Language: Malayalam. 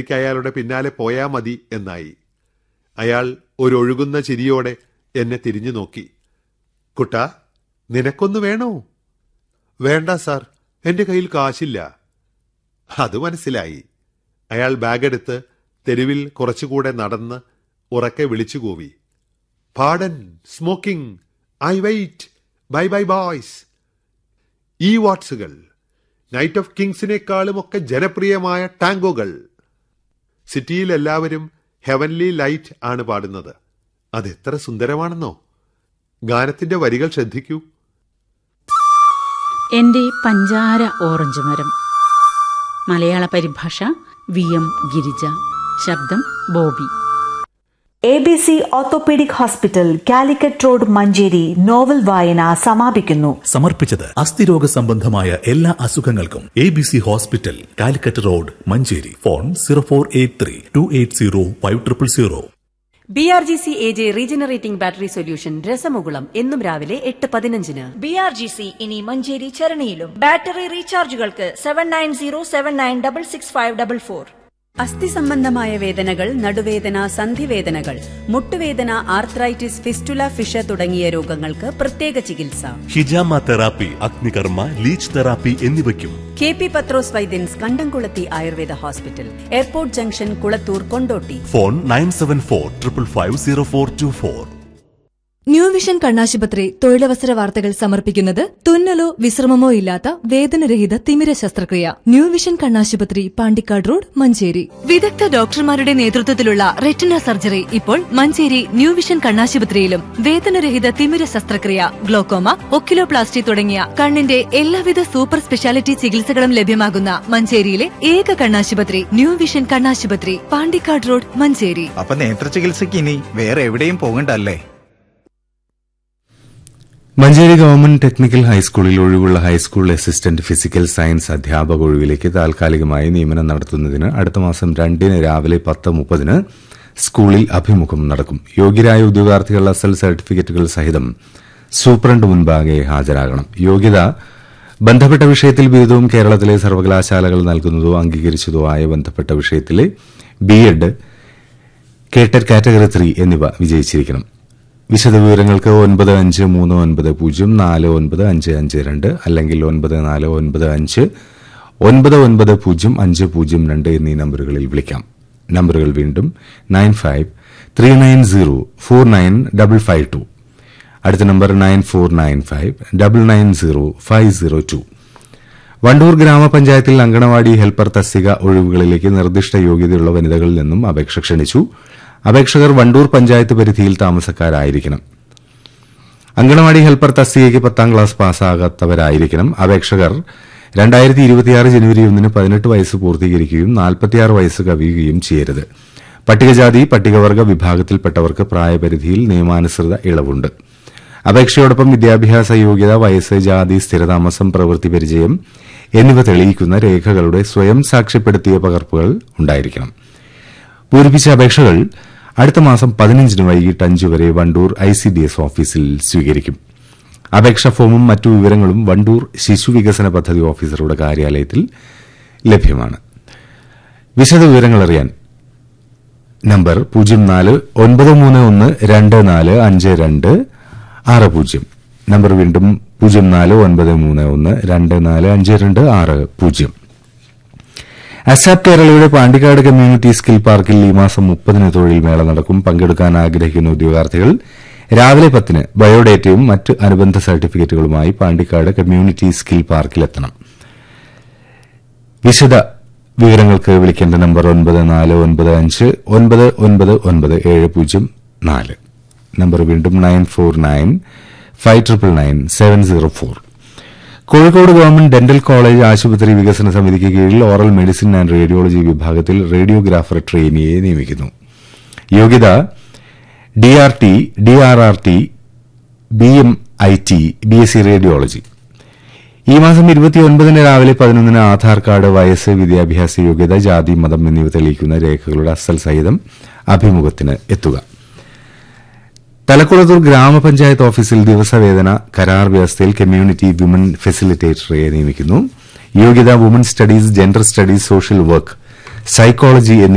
എനിക്ക് അയാളുടെ പിന്നാലെ പോയാ മതി എന്നായി അയാൾ ഒരൊഴുകുന്ന ചിരിയോടെ എന്നെ തിരിഞ്ഞു നോക്കി കുട്ടാ നിനക്കൊന്നു വേണോ വേണ്ട സാർ എന്റെ കയ്യിൽ കാശില്ല അത് മനസ്സിലായി അയാൾ ബാഗെടുത്ത് തെരുവിൽ കുറച്ചുകൂടെ നടന്ന് ഉറക്കെ വിളിച്ചുകൂവി പാടൻ smoking I wait bye bye boys ഈ വാട്സുകൾ നൈറ്റ് ഓഫ് കിങ്സിനേക്കാളും ഒക്കെ ജനപ്രിയമായ ടാങ്കോകൾ സിറ്റിയിൽ എല്ലാവരും ഹെവൻലി ലൈറ്റ് ആണ് പാടുന്നത് അതെത്ര സുന്ദരമാണെന്നോ ഗാനത്തിന്റെ വരികൾ ശ്രദ്ധിക്കൂ എന്റെ പഞ്ചാര ഓറഞ്ച് മരം മലയാള പരിഭാഷ വി എം ഗിരിജ ശബ്ദം Bobby A B C orthopaedic hospital Calicut road Manjeri novel വായന സമാപിക്കുന്നു സമർപ്പിച്ചത് അസ്ഥിരോഗ സംബന്ധമായ എല്ലാ അസുഖങ്ങൾക്കും A B C hospital Calicut road Manjeri phone zero four eight three two eight zero five triple zero B R G C A J regenerating battery solution രസമുകുളം എന്നും രാവിലെ എട്ട് പതിനഞ്ചിന് ബി ആർ ജി സി ഇനി മഞ്ചേരി ചരണിയിലും ബാറ്ററി റീചാർജുകൾക്ക് seven nine zero seven nine double six five double four അസ്ഥി സംബന്ധമായ വേദനകൾ നടുവേദന സന്ധിവേദനകൾ മുട്ടുവേദന ആർത്രൈറ്റിസ് ഫിസ്റ്റുല ഫിഷ തുടങ്ങിയ രോഗങ്ങൾക്ക് പ്രത്യേക ചികിത്സ ഹിജാമ തെറാപ്പി അഗ്നികർമ്മ ലീച്ച് തെറാപ്പി എന്നിവയ്ക്കും K P Pathros Vaidyans Kandamkulathy Ayurveda hospital airport junction Kulathur Kondotty phone nine seven four triple five zero four two four new vision കണ്ണാശുപത്രി തൊഴിലവസര വാർത്തകൾ സമർപ്പിക്കുന്നത് തുന്നലോ വിശ്രമമോ ഇല്ലാത്ത വേദനരഹിത തിമിര ശസ്ത്രക്രിയ ന്യൂ വിഷൻ കണ്ണാശുപത്രി പാണ്ടിക്കാട് റോഡ് മഞ്ചേരി വിദഗ്ധ ഡോക്ടർമാരുടെ നേതൃത്വത്തിലുള്ള റെറ്റിന സർജറി ഇപ്പോൾ മഞ്ചേരി ന്യൂ വിഷൻ കണ്ണാശുപത്രിയിലും വേദനരഹിത തിമിര ശസ്ത്രക്രിയ ഗ്ലോക്കോമ ഒക്കിലോപ്ലാസ്റ്റി തുടങ്ങിയ കണ്ണിന്റെ എല്ലാവിധ സൂപ്പർ സ്പെഷ്യാലിറ്റി ചികിത്സകളും ലഭ്യമാകുന്ന മഞ്ചേരിയിലെ ഏക കണ്ണാശുപത്രി ന്യൂ വിഷൻ കണ്ണാശുപത്രി പാണ്ടിക്കാട് റോഡ് മഞ്ചേരി അപ്പൊ നേത്ര ചികിത്സയ്ക്ക് ഇനി വേറെ എവിടെയും പോകണ്ടല്ലേ മഞ്ചേരി ഗവൺമെന്റ് ടെക്നിക്കൽ ഹൈസ്കൂളിൽ ഒഴിവുള്ള ഹൈസ്കൂൾ അസിസ്റ്റന്റ് ഫിസിക്കൽ സയൻസ് അധ്യാപക ഒഴിവിലേക്ക് താൽക്കാലികമായി നിയമനം നടത്തുന്നതിന് അടുത്ത മാസം രണ്ടിന് രാവിലെ പത്ത് മുപ്പതിന് സ്കൂളിൽ അഭിമുഖം നടക്കും യോഗ്യരായ ഉദ്യോഗാർത്ഥികൾ അസൽ സർട്ടിഫിക്കറ്റുകൾ സഹിതം സൂപ്രണ്ട് മുൻപാകെ ഹാജരാകണം യോഗ്യത ബന്ധപ്പെട്ട വിഷയത്തിൽ ബിരുദവും കേരളത്തിലെ സർവകലാശാലകൾ നൽകുന്നതോ അംഗീകരിച്ചതോ ആയ ബന്ധപ്പെട്ട വിഷയത്തിലെ B Ed KTET category three എന്നിവ വിജയിച്ചിരിക്കണം വിശദവിവരങ്ങൾക്ക് ഒൻപത് അഞ്ച് മൂന്ന് ഒൻപത് പൂജ്യം നാല് ഒൻപത് അഞ്ച് അഞ്ച് രണ്ട് അല്ലെങ്കിൽ ഒൻപത് നാല് ഒൻപത് അഞ്ച് ഒൻപത് ഒൻപത് പൂജ്യം അഞ്ച് പൂജ്യം രണ്ട് എന്നീ നമ്പറുകളിൽ വിളിക്കാം നമ്പറുകൾ വീണ്ടും nine five three nine zero four nine double five two അടുത്ത number nine four nine five double nine zero five zero two Wandoor ഗ്രാമപഞ്ചായത്തിൽ അങ്കണവാടി ഹെൽപ്പർ തസ്തിക ഒഴിവുകളിലേക്ക് നിർദ്ദിഷ്ട യോഗ്യതയുള്ള വനിതകളിൽ നിന്നും അപേക്ഷ ക്ഷണിച്ചു അപേക്ഷകർ വണ്ടൂർ പഞ്ചായത്ത് പരിധിയിൽ താമസക്കാരായിരിക്കണം അങ്കണവാടി ഹെൽപ്പർ തസ്തികയ്ക്ക് പത്താം ക്ലാസ് പാസ്സാകാത്തവരായിരിക്കണം അപേക്ഷകർ രണ്ടായിരത്തി ഇരുപത്തിയാറ് ജനുവരി ഒന്നിന് പതിനെട്ട് വയസ്സ് പൂർത്തീകരിക്കുകയും നാൽപ്പത്തിയാറ് വയസ്സ് കവിയുകയും ചെയ്യരുത് പട്ടികജാതി പട്ടികവർഗ വിഭാഗത്തിൽപ്പെട്ടവർക്ക് പ്രായപരിധിയിൽ നിയമാനുസൃത ഇളവുണ്ട് അപേക്ഷയോടൊപ്പം വിദ്യാഭ്യാസ യോഗ്യത വയസ്സ് ജാതി സ്ഥിരതാമസം പ്രവൃത്തി പരിചയം എന്നിവ തെളിയിക്കുന്ന രേഖകളുടെ സ്വയം സാക്ഷ്യപ്പെടുത്തിയ പകർപ്പുകൾ ഉണ്ടായിരിക്കണം പൂരിപ്പിച്ച അപേക്ഷകൾ അടുത്ത മാസം പതിനഞ്ചിന് വൈകിട്ട് അഞ്ച് വരെ Wandoor I C D S ഓഫീസിൽ സ്വീകരിക്കും അപേക്ഷാ ഫോമും മറ്റു വിവരങ്ങളും വണ്ടൂർ ശിശു വികസന പദ്ധതി ഓഫീസറുടെ കാര്യാലയത്തിൽ ലഭ്യമാണ് വിശദവിവരങ്ങൾ അറിയാൻ നമ്പർ പൂജ്യം നാല് ഒൻപത് മൂന്ന് ഒന്ന് രണ്ട് നാല് അഞ്ച് രണ്ട് ആറ് പൂജ്യം നമ്പർ വീണ്ടും പൂജ്യം നാല് ഒൻപത് മൂന്ന് ഒന്ന് രണ്ട് നാല് അഞ്ച് രണ്ട് ആറ് പൂജ്യം അസാപ് കേരളയുടെ പാണ്ടിക്കാട് കമ്മ്യൂണിറ്റി സ്കിൽ പാർക്കിൽ ഈ മാസം മുപ്പതിന് തൊഴിൽ മേള നടക്കും പങ്കെടുക്കാൻ ആഗ്രഹിക്കുന്ന ഉദ്യോഗാർത്ഥികൾ രാവിലെ പത്തിന് ബയോഡേറ്റയും മറ്റ് അനുബന്ധ സർട്ടിഫിക്കറ്റുകളുമായി പാണ്ടിക്കാട് കമ്മ്യൂണിറ്റി സ്കിൽ പാർക്കിലെത്തണം വിശദ വിവരങ്ങൾക്ക് വിളിക്കേണ്ട നമ്പർ ഒൻപത് നാല് ഒൻപത് അഞ്ച് ഒൻപത് ഒൻപത് ഒൻപത് ഏഴ് പൂജ്യം നാല് നമ്പർ വീണ്ടും nine four nine five triple nine seven zero four Kozhikode government dental college ആശുപത്രി വികസന സമിതിക്ക് കീഴിൽ ഓറൽ മെഡിസിൻ ആൻഡ് റേഡിയോളജി വിഭാഗത്തിൽ റേഡിയോഗ്രാഫർ ട്രെയിനിയെ നിയമിക്കുന്നു യോഗ്യത D R T D R R T B M I T B S C radiology ഈ മാസം ഇരുപത്തിയൊൻപതിന് രാവിലെ പതിനൊന്നിന് ആധാർ കാർഡ് വയസ്സ് വിദ്യാഭ്യാസ യോഗ്യത ജാതി മതം എന്നിവ തെളിയിക്കുന്ന രേഖകളുടെ അസൽ സഹിതം അഭിമുഖത്തിന് എത്തുക തലക്കുളത്തൂർ ഗ്രാമപഞ്ചായത്ത് ഓഫീസിൽ ദിവസവേതന കരാർ വ്യവസ്ഥയിൽ കമ്മ്യൂണിറ്റി വിമൻ ഫെസിലിറ്റേറ്ററെ നിയമിക്കുന്നു യോഗ്യത woman studies gender studies social work psychology എന്നീ